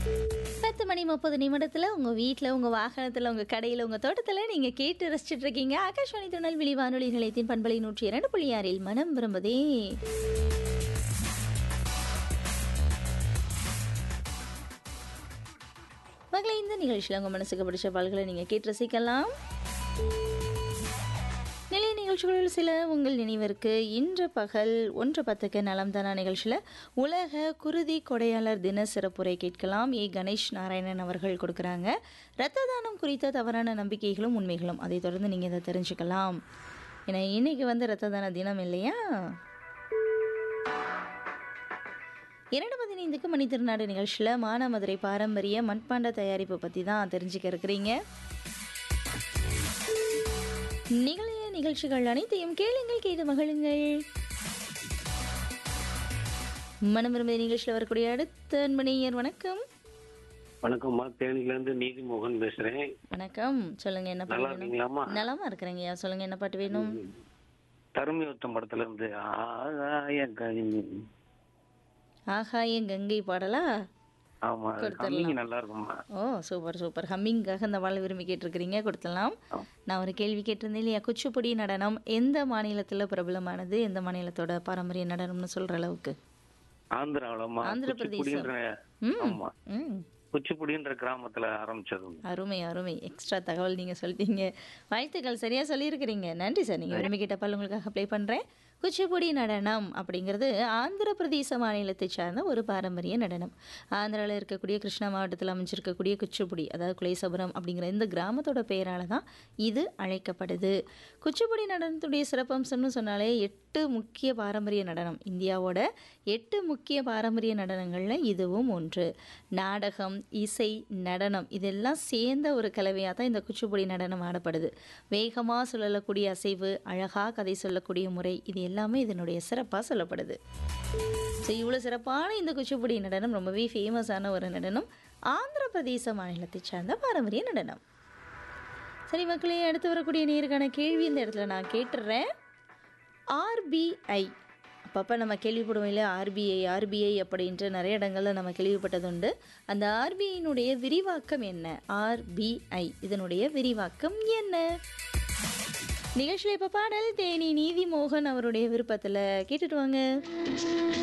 பத்து மணி முப்பது நிமிடத்தில் உங்கள் வீட்டில் உங்கள் வாகனத்தில் உங்கள் கடையில் உங்கள் தோட்டத்தில் நீங்கள் கேட்டு ரசிச்சிட்டு இருக்கீங்க ஆகாஷ்வாணி திருநெல்வேலி வானொலி நிலையத்தின் பண்பலை நூற்றி இரண்டு புள்ளி ஆறில் மனம் விரும்புதே மகளே இந்த நிகழ்ச்சியில் உங்கள் மனசுக்கு பிடிச்ச பால்களை நீங்கள் கேட்டு ரசிக்கலாம் நிலைய நிகழ்ச்சிகளில் சில உங்கள் நினைவிற்கு இன்று பகல் ஒன்று பத்துக்கு நலம் தானா நிகழ்ச்சியில் உலக குருதி கொடையாளர் தின சிறப்புரை கேட்கலாம் ஏ கணேஷ் நாராயணன் அவர்கள் கொடுக்குறாங்க இரத்த தானம் குறித்த தவறான நம்பிக்கைகளும் உண்மைகளும் அதை தொடர்ந்து நீங்கள் இதை தெரிஞ்சுக்கலாம் ஏன்னா இன்னைக்கு வந்து இரத்த தான தினம் இல்லையா இரண்டு பதினைந்துக்கு மணி திருநாடு நிகழ்ச்சியில் மானாமதுரை பாரம்பரிய மண்பாண்ட தயாரிப்பு பற்றி தான் தெரிஞ்சுக்க இருக்கிறீங்க நிகழைய நிகழ்ச்சிகள் அனைத்தையும் கேளுங்கள் கேட்டு மகிழுங்கள் மனம் விரும்பிய நிகழ்ச்சியில் வரக்கூடிய அடுத்த அன்பணியர் வணக்கம் வணக்கம்மா தேனில இருந்து நீதிமோகன் பேசுறேன் வணக்கம் சொல்லுங்க என்ன பாட்டு நல்லா வேணும் இருக்கீங்களாம்மா நலமா இருக்கிறேங்க ஐயா சொல்லுங்க என்ன பாட்டு வேணும் தருமி யுத்தம் படத்துல இருந்து ஆகாய கனி ஆகாய கங்கை பாடலா ஆமா கம்மிங்க நல்லா இருக்கும்மா ஓ சூப்பர் சூப்பர் ஹம்மிங்காக இந்த பாடலை விரும்பி கேட்டிருக்கிறீங்க கொடுத்துடலாம் நான் ஒரு கேள்வி கேட்டிருந்தேன் இல்லையா குச்சிப்புடி நடனம் எந்த மாநிலத்தில் பிரபலமானது எந்த மாநிலத்தோட பாரம்பரிய நடனம்னு சொல்ற அளவுக்கு ஆந்திராவிலம்மா ஆந்திர பிரதேசம். குச்சிப்புடின்ற ம் ஆமா ம் குச்சிப்புடின்ற கிராமத்துல ஆரம்பிச்சது அருமை அருமை எக்ஸ்ட்ரா தகவல் நீங்கள் சொல்லிட்டீங்க வாழ்த்துக்கள் சரியாக சொல்லியிருக்கிறீங்க நன்றி சார் நீங்கள் விரும்பி கேட்ட பால் உங்களுக்காக ப்ளே பண்ணுறேன் குச்சிப்புடி நடனம் அப்படிங்கிறது ஆந்திர பிரதேச மாநிலத்தை சார்ந்த ஒரு பாரம்பரிய நடனம் ஆந்திராவில் இருக்கக்கூடிய கிருஷ்ணா மாவட்டத்தில் அமைஞ்சிருக்கக்கூடிய குச்சிப்புடி அதாவது குலேசபுரம் அப்படிங்கிற இந்த கிராமத்தோட பெயரால் தான் இது அழைக்கப்படுது குச்சிப்புடி நடனத்துடைய சிறப்பம்சம்னு சொன்னாலே எட்டு முக்கிய பாரம்பரிய நடனம் இந்தியாவோட எட்டு முக்கிய பாரம்பரிய நடனங்களில் இதுவும் ஒன்று நாடகம் இசை நடனம் இதெல்லாம் சேர்ந்த ஒரு கலவையாக தான் இந்த குச்சிப்புடி நடனம் ஆடப்படுது வேகமாக சொல்லக்கூடிய அசைவு அழகாக கதை சொல்லக்கூடிய முறை இது எல்லாமே இதனுடைய சிறப்பாக சொல்லப்படுது ஸோ இவ்வளோ சிறப்பான இந்த குச்சிப்புடி நடனம் ரொம்பவே ஃபேமஸான ஒரு நடனம் ஆந்திர பிரதேச மாநிலத்தை சார்ந்த பாரம்பரிய நடனம் சரி மக்களே அடுத்து வரக்கூடிய நேருக்கான கேள்வி இந்த இடத்துல நான் கேட்டுடுறேன் ஆர்பிஐ அப்பப்போ நம்ம கேள்விப்படுவோம் இல்லை ஆர்பிஐ ஆர்பிஐ அப்படின்ட்டு நிறைய இடங்களில் நம்ம கேள்விப்பட்டதுண்டு அந்த ஆர்பிஐனுடைய விரிவாக்கம் என்ன ஆர்பிஐ இதனுடைய விரிவாக்கம் என்ன நிகழ்ச்சியில் இப்போ பாடல் தேனி நீதிமோகன் அவருடைய விருப்பத்தில் கேட்டுட்டு வாங்க